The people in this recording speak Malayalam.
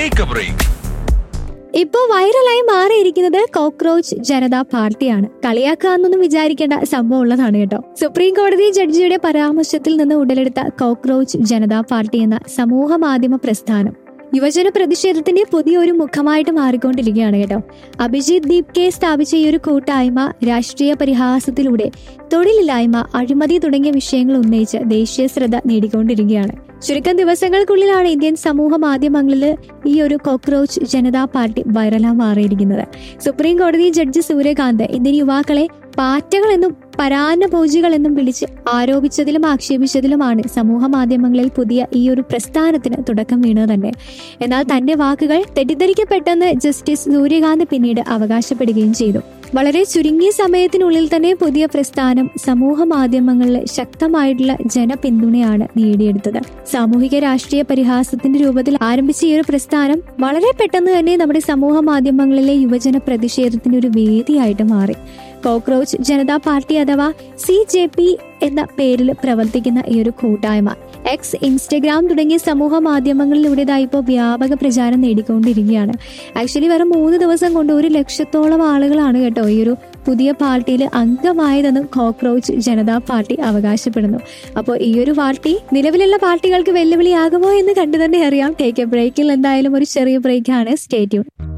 ടേക്ക് എ ബ്രേക്ക് ഇപ്പോ വൈറലായി മാറിയിരിക്കുന്നത് കോക്രോച്ച് ജനതാ പാർട്ടിയാണ് കളിയാക്കാന്നൊന്നും വിചാരിക്കേണ്ട സംഭവം ഉള്ളതാണ് കേട്ടോ സുപ്രീം കോടതി ജഡ്ജിയുടെ പരാമർശത്തിൽ നിന്ന് ഉടലെടുത്ത കോക്രോച്ച് ജനതാ പാർട്ടി എന്ന സമൂഹ മാധ്യമ പ്രസ്ഥാനം യുവജന പ്രതിഷേധത്തിന്റെ പുതിയൊരു മുഖമായിട്ട് മാറിക്കൊണ്ടിരിക്കുകയാണ് കേട്ടോ അഭിജിത് ദീപ് കെ സ്ഥാപിച്ച ഈ ഒരു കൂട്ടായ്മ രാഷ്ട്രീയ പരിഹാസത്തിലൂടെ തൊഴിലില്ലായ്മ അഴിമതി തുടങ്ങിയ വിഷയങ്ങൾ ഉന്നയിച്ച് ദേശീയ ശ്രദ്ധ നേടിക്കൊണ്ടിരിക്കുകയാണ് ചുരുക്കം ദിവസങ്ങൾക്കുള്ളിലാണ് ഇന്ത്യൻ സമൂഹ മാധ്യമങ്ങളിൽ ഈ ഒരു കോക്രോച്ച് ജനതാ പാർട്ടി വൈറലായി മാറിയിരിക്കുന്നത് സുപ്രീം കോടതി ജഡ്ജി സൂര്യകാന്ത് ഇന്ത്യൻ യുവാക്കളെ പാറ്റകൾ എന്നും പരാന്നഭോജികൾ എന്നും വിളിച്ച് ആരോപിച്ചതിലും ആക്ഷേപിച്ചതിലുമാണ് സമൂഹ മാധ്യമങ്ങളിൽ പുതിയ ഈ ഒരു പ്രസ്ഥാനത്തിന് തുടക്കം വീണത് തന്നെ എന്നാൽ തന്റെ വാക്കുകൾ തെറ്റിദ്ധരിക്കപ്പെട്ടെന്ന് ജസ്റ്റിസ് സൂര്യകാന്ത് പിന്നീട് അവകാശപ്പെടുകയും ചെയ്തു വളരെ ചുരുങ്ങിയ സമയത്തിനുള്ളിൽ തന്നെ പുതിയ പ്രസ്ഥാനം സമൂഹ മാധ്യമങ്ങളിൽ ശക്തമായിട്ടുള്ള ജനപിന്തുണയാണ് നേടിയെടുത്തത് സാമൂഹിക രാഷ്ട്രീയ പരിഹാസത്തിന്റെ രൂപത്തിൽ ആരംഭിച്ച ഈ ഒരു പ്രസ്ഥാനം വളരെ പെട്ടെന്ന് തന്നെ നമ്മുടെ സമൂഹ മാധ്യമങ്ങളിലെ യുവജന പ്രതിഷേധത്തിന്റെ ഒരു വേദിയായിട്ട് മാറി കോക്രോച്ച് ജനതാ പാർട്ടി അഥവാ സി ജെ പി എന്ന പേരിൽ പ്രവർത്തിക്കുന്ന ഈ ഒരു കൂട്ടായ്മ എക്സ് ഇൻസ്റ്റഗ്രാം തുടങ്ങിയ സമൂഹ മാധ്യമങ്ങളിലൂടേതായി ഇപ്പോൾ വ്യാപക പ്രചാരം നേടിക്കൊണ്ടിരിക്കുകയാണ് ആക്ച്വലി വെറും മൂന്ന് ദിവസം കൊണ്ട് ഒരു ലക്ഷത്തോളം ആളുകളാണ് കേട്ടോ ഈ ഒരു പുതിയ പാർട്ടിയിൽ അംഗമായതെന്ന് കോക്രോച്ച് ജനതാ പാർട്ടി അവകാശപ്പെടുന്നു അപ്പോൾ ഈ ഒരു പാർട്ടി നിലവിലുള്ള പാർട്ടികൾക്ക് വെല്ലുവിളിയാകുമോ എന്ന് കണ്ടു തന്നെ അറിയാം ടേക്ക് എ ബ്രേക്കിൽ എന്തായാലും ഒരു ചെറിയ ബ്രേക്കാണ് സ്റ്റേറ്റ്യൂൺ